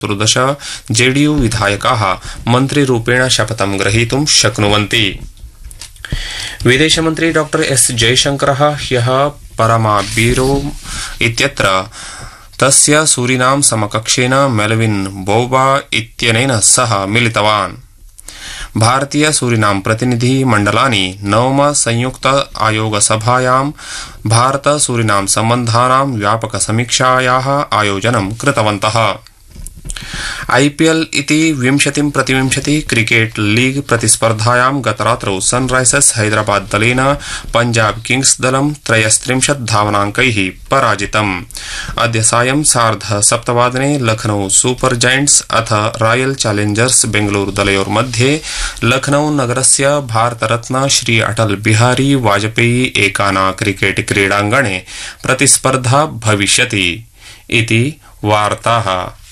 चतुर्दश जेडीयू विधायकाः मन्त्रिरूपेण शपथं ग्रहीतुं शक्नुवन्ति विदेशमन्त्री डॉ एस जयशंकरः ह्यः परमाबीरो इत्यत्र तस्य सूरिनाम समकक्षेन मेलविन बौबा इत्यनेन सह मिलितवान् भारतीय सूरिनाम प्रतिनिधि मण्डलानि नवम संयुक्त आयोग सभायां भारत सूरिनाम सम्बन्धानां व्यापक समीक्षायाः आयोजनं कृतवन्तः आईपीएल इति विंशतिं प्रतिविंशति क्रिकेट लीग प्रतिस्पर्धायां गतरात्रौ सनराइजर्स हैदराबाद दलेन पंजाब किंग्स दलं त्रयस्त्रिंशत् धावनाङ्कैः पराजितम् अद्य सायं सार्ध सप्तवादने लखनऊ सुपर जायंट्स अथ रॉयल चैलेंजर्स बेंगलुरू दलयोर्मध्ये लखनऊ नगरस्य भारतरत्न श्री अटल बिहारी वाजपेयी एकाना क्रिकेट क्रीडाङ्गणे प्रतिस्पर्धा भविष्यति इति वार्ताः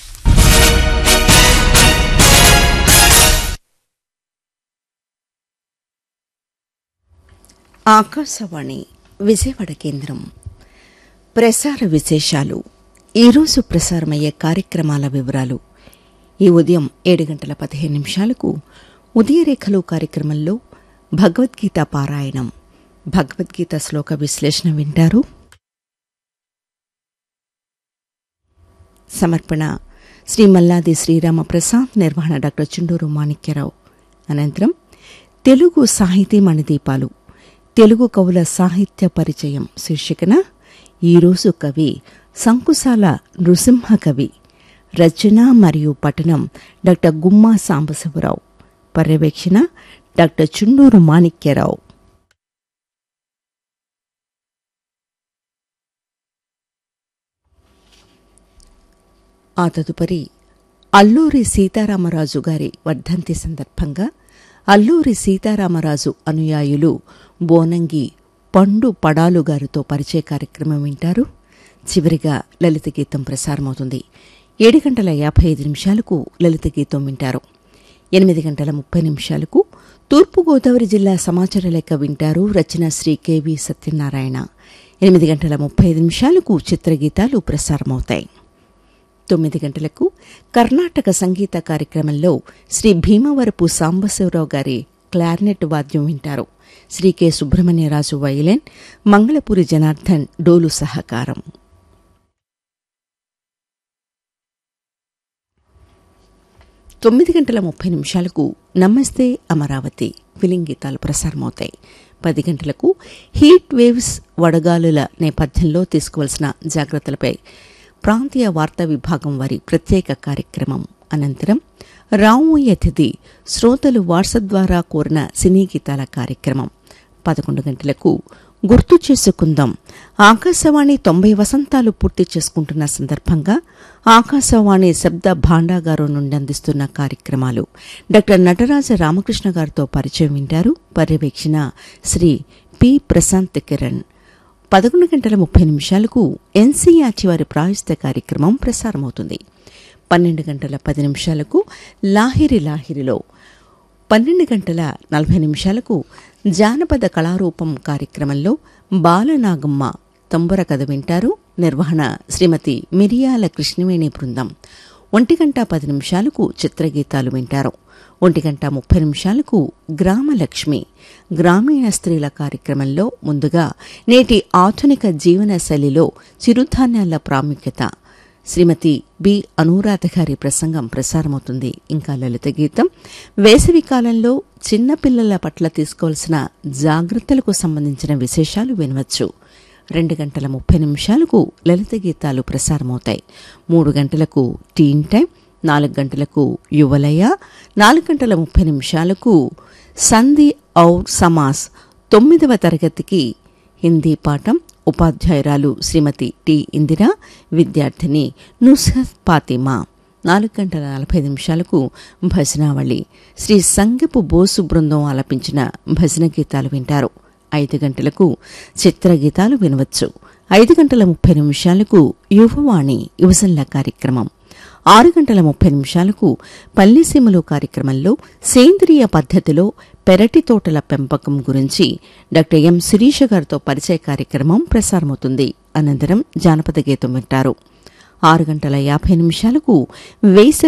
ఆకాశవాణి విజయవాడ కేంద్రం ప్రసార విశేషాలు ఈరోజు ప్రసారమయ్యే కార్యక్రమాల వివరాలు ఈ ఉదయం ఏడు గంటల పదిహేను నిమిషాలకు ఉదయరేఖలు కార్యక్రమంలో భగవద్గీత పారాయణం భగవద్గీత శ్లోక విశ్లేషణ వింటారు సమర్పణ శ్రీ మల్లాది శ్రీరామ ప్రసాద్ నిర్వహణ డాక్టర్ చుండూరు మాణిక్యరావు అనంతరం తెలుగు సాహితీ మణిదీపాలు తెలుగు కవుల సాహిత్య పరిచయం శీర్షికన ఈరోజు కవి సంకుశాల నృసింహ కవి రచన మరియు పఠనం డాక్టర్ గుమ్మా సాంబశివరావు పర్యవేక్షణ డాక్టర్ చుండూరు మాణిక్యరావు ఆ తదుపరి అల్లూరి సీతారామరాజు గారి వర్ధంతి సందర్భంగా అల్లూరి సీతారామరాజు అనుయాయులు బోనంగి పండు పడాలు గారితో పరిచయ కార్యక్రమం వింటారు చివరిగా లలిత గీతం ప్రసారమవుతుంది ఏడు గంటల యాభై ఐదు నిమిషాలకు లలిత గీతం వింటారు ఎనిమిది గంటల ముప్పై నిమిషాలకు తూర్పుగోదావరి జిల్లా సమాచార లేఖ వింటారు రచన శ్రీ కెవి సత్యనారాయణ ఎనిమిది గంటల ముప్పై ఐదు నిమిషాలకు చిత్రగీతాలు ప్రసారమవుతాయి తొమ్మిది గంటలకు కర్ణాటక సంగీత కార్యక్రమంలో శ్రీ భీమవరపు సాంబశివరావు గారి క్లార్నెట్ వాద్యం వింటారు శ్రీ కె సుబ్రహ్మణ్యరాజు వైలెన్ మంగళపూరి జనార్దన్ డోలు సహకారం తొమ్మిది గంటల ముప్పై నిమిషాలకు నమస్తే అమరావతి ఫిలిం గీతాలు ప్రసారమవుతాయి పది గంటలకు హీట్ వేవ్స్ వడగాలుల నేపథ్యంలో తీసుకోవాల్సిన జాగ్రత్తలపై ప్రాంతీయ వార్తా విభాగం వారి ప్రత్యేక కార్యక్రమం అనంతరం రాము అతిథి శ్రోతలు వాట్సాప్ ద్వారా కోరిన సినీ గీతాల కార్యక్రమం పదకొండు గంటలకు గుర్తు చేసుకుందాం ఆకాశవాణి తొంభై వసంతాలు పూర్తి చేసుకుంటున్న సందర్భంగా ఆకాశవాణి శబ్ద భాండాగారం నుండి అందిస్తున్న కార్యక్రమాలు డాక్టర్ నటరాజ రామకృష్ణ గారితో పరిచయం వింటారు పర్యవేక్షణ శ్రీ పి ప్రశాంత్ కిరణ్ పదకొండు గంటల ముప్పై నిమిషాలకు ఎన్సీఆర్టీ వారి ప్రాయస్త కార్యక్రమం ప్రసారమవుతుంది పన్నెండు గంటల పది నిమిషాలకు లాహిరి లాహిరిలో పన్నెండు గంటల నలభై నిమిషాలకు జానపద కళారూపం కార్యక్రమంలో బాలనాగమ్మ తంబుర కథ వింటారు నిర్వహణ శ్రీమతి మిరియాల కృష్ణవేణి బృందం ఒంటి గంట పది నిమిషాలకు చిత్రగీతాలు వింటారు ఒంటి గంట ముప్పై నిమిషాలకు గ్రామలక్ష్మి గ్రామీణ స్త్రీల కార్యక్రమంలో ముందుగా నేటి ఆధునిక జీవన శైలిలో చిరుధాన్యాల ప్రాముఖ్యత శ్రీమతి బి అనురాధ గారి ప్రసంగం ప్రసారమవుతుంది ఇంకా లలిత గీతం వేసవి కాలంలో చిన్నపిల్లల పట్ల తీసుకోవాల్సిన జాగ్రత్తలకు సంబంధించిన విశేషాలు వినవచ్చు రెండు గంటల ముప్పై నిమిషాలకు లలిత గీతాలు ప్రసారమవుతాయి మూడు గంటలకు టీన్ టైం నాలుగు గంటలకు యువలయ నాలుగు గంటల ముప్పై నిమిషాలకు సంధి ఔర్ సమాస్ తొమ్మిదవ తరగతికి హిందీ పాఠం ఉపాధ్యాయురాలు శ్రీమతి టి ఇందిర విద్యార్థిని నుస్హత్ ఫాతిమా నాలుగు గంటల నలభై నిమిషాలకు భజనావళి శ్రీ సంగపు బోసు బృందం ఆలపించిన భజన గీతాలు వింటారు ఐదు గంటలకు చిత్రగీతాలు వినవచ్చు ఐదు గంటల ముప్పై నిమిషాలకు యువవాణి యువజనుల కార్యక్రమం ఆరు గంటల ముప్పై నిమిషాలకు పల్లెసీమలు కార్యక్రమంలో సేంద్రియ పద్ధతిలో పెరటి తోటల పెంపకం గురించి డాక్టర్ ఎం శిరీష గారితో పరిచయ కార్యక్రమం ప్రసారమవుతుంది అనంతరం జానపద గీతం వింటారు ఆరు గంటల యాభై నిమిషాలకు వేసవి